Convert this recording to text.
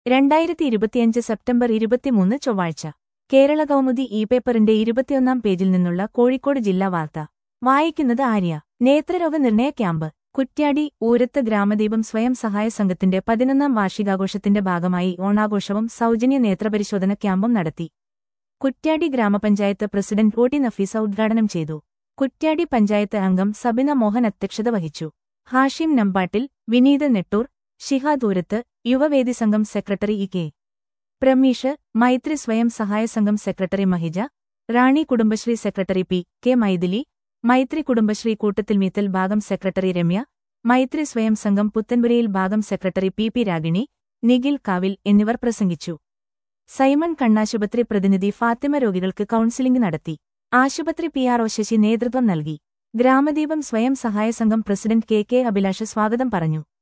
രണ്ടായിരത്തി ഇരുപത്തിയഞ്ച് സെപ്റ്റംബർ ഇരുപത്തിമൂന്ന് ചൊവ്വാഴ്ച കേരള കൗമുദി ഇ പേപ്പറിന്റെ ഇരുപത്തിയൊന്നാം പേജിൽ നിന്നുള്ള കോഴിക്കോട് ജില്ലാ വാർത്ത വായിക്കുന്നത് ആര്യ നേത്രരോഗ നിർണയ ക്യാമ്പ് കുറ്റ്യാടി ഊരത്ത് ഗ്രാമദീപം സ്വയം സഹായ സംഘത്തിന്റെ പതിനൊന്നാം വാർഷികാഘോഷത്തിന്റെ ഭാഗമായി ഓണാഘോഷവും സൗജന്യ നേത്രപരിശോധന ക്യാമ്പും നടത്തി കുറ്റ്യാടി ഗ്രാമപഞ്ചായത്ത് പ്രസിഡന്റ് ഒ ടി നഫീസ ഉദ്ഘാടനം ചെയ്തു കുറ്റ്യാടി പഞ്ചായത്ത് അംഗം സബിന മോഹൻ അധ്യക്ഷത വഹിച്ചു ഹാഷിം നമ്പാട്ടിൽ വിനീത് നെട്ടൂർ ഷിഹാദൂരത്ത് യുവവേദി സംഘം secretary E K Prameesh Maithri സ്വയം സഹായ സംഘം secretary Mahija Rani Kudumbashree secretary P K Mythili Maithri Kudumbashree കൂട്ടത്തിൽ മീത്തൽ ഭാഗം സെക്രട്ടറി രമ്യ മൈത്രി സ്വയം സംഘം പുത്തൻപുരയിൽ ഭാഗം secretary P P Ragini Nikhil Kavil എന്നിവർ പ്രസംഗിച്ചു സൈമൺ കണ്ണാശുപത്രി പ്രതിനിധി ഫാത്തിമ രോഗികൾക്ക് കൌൺസിലിംഗ് നടത്തി ആശുപത്രി പി ആർ ഒ ശശി നേതൃത്വം നൽകി ഗ്രാമദീപം സ്വയം സഹായ സംഘം പ്രസിഡന്റ് കെ കെ അഭിലാഷ് സ്വാഗതം പറഞ്ഞു